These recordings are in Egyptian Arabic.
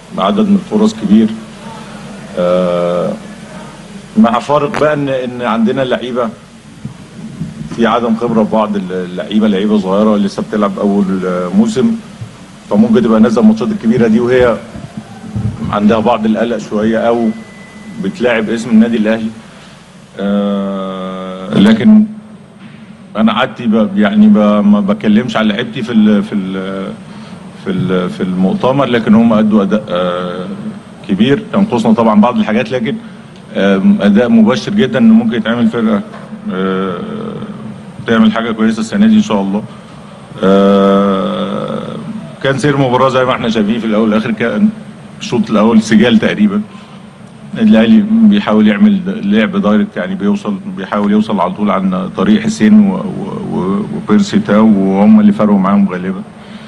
عدد من الفرص كبير آه، مع فارق بقى ان ان عندنا لعيبه في عدم خبره في بعض اللعيبه لعيبه صغيره لسه بتلعب اول موسم فممكن تبقى نازله الماتشات الكبيره دي وهي عندها بعض القلق شويه او بتلاعب اسم النادي الاهلي آه، لكن انا عادتي ب- يعني ب- ما بكلمش على لعيبتي في ال في ال في ال في المؤتمر لكن هم ادوا اداء آه، كبير ينقصنا طبعا بعض الحاجات لكن آم، اداء مبشر جدا ان ممكن يتعمل فرقه آه، تعمل حاجه كويسه السنه دي ان شاء الله آه، كان سير المباراه زي ما احنا شايفين في الاول والاخر كان الشوط الاول سجال تقريبا النادي الاهلي بيحاول يعمل لعب دايركت يعني بيوصل بيحاول يوصل على طول عن طريق حسين و- و- و- وبيرسي تاو وهم اللي فرقوا معاهم غالبا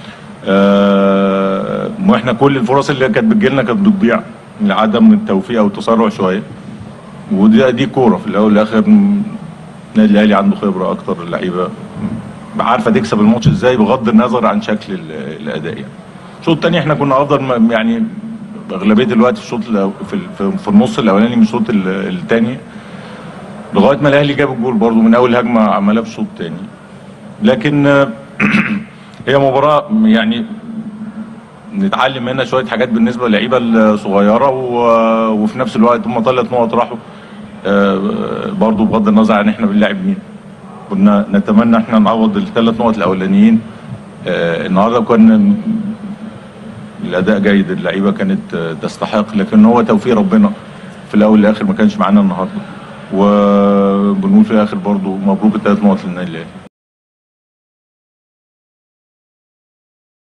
آه، واحنا كل الفرص اللي كانت بتجيلنا كانت بتضيع لعدم التوفيق او التسرع شويه ودي دي كوره في الاول والاخر م- النادي الاهلي عنده خبره اكتر اللعيبه م- عارفه تكسب الماتش ازاي بغض النظر عن شكل ال- الاداء يعني الشوط الثاني احنا كنا افضل م- يعني اغلبيه الوقت في الشوط الأو- في ال- في- في النص الاولاني من الشوط الثاني لغايه ما الاهلي جاب الجول برضو من اول هجمه عملها في الشوط الثاني لكن آه، هي مباراه يعني نتعلم منها شويه حاجات بالنسبه للعيبه الصغيره و- وفي نفس الوقت هم ثلاث نقط راحوا آه، برضو بغض النظر عن احنا بنلعب مين كنا نتمنى احنا نعوض الثلاث نقط الاولانيين آه، النهارده كنا الاداء جيد اللعيبه كانت آه، تستحق لكن هو توفيق ربنا في الاول والاخر ما كانش معانا النهارده وبنقول في الاخر برضو مبروك الثلاث نقط للنادي الاهلي